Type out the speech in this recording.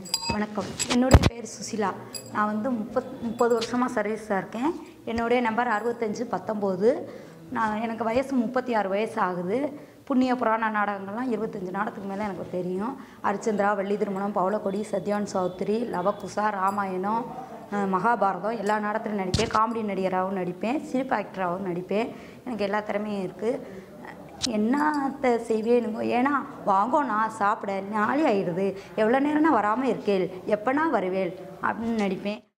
வணக்கம் என்னுடைய பேர் சுசிலா நான் வந்து முப்பத் முப்பது வருஷமாக சர்வீஸாக இருக்கேன் என்னுடைய நம்பர் அறுபத்தஞ்சு பத்தொம்போது நான் எனக்கு வயசு முப்பத்தி ஆறு வயசு ஆகுது புண்ணிய புராண நாடகங்கள்லாம் இருபத்தஞ்சி நாடகத்துக்கு மேலே எனக்கு தெரியும் அரிச்சந்திரா வள்ளி திருமணம் பவளக்கொடி சத்யான் சௌத்ரி லவகுசா ராமாயணம் அஹ், மகாபாரதம் எல்லா நாடகத்திலும் நடிப்பேன் காமெடி நடிகராகவும் நடிப்பேன் சிரிப்பு ஆக்டராகவும் நடிப்பேன் எனக்கு எல்லா திறமையும் இருக்குது என்னத்த செய்வேனுங்க ஏன்னா வாங்கோ நான் சாப்பிட நாளே ஆயிடுது எவ்வளோ நேரம்னா வராமல் இருக்கேள் எப்போனா வருவேள் அப்படின்னு நடிப்பேன்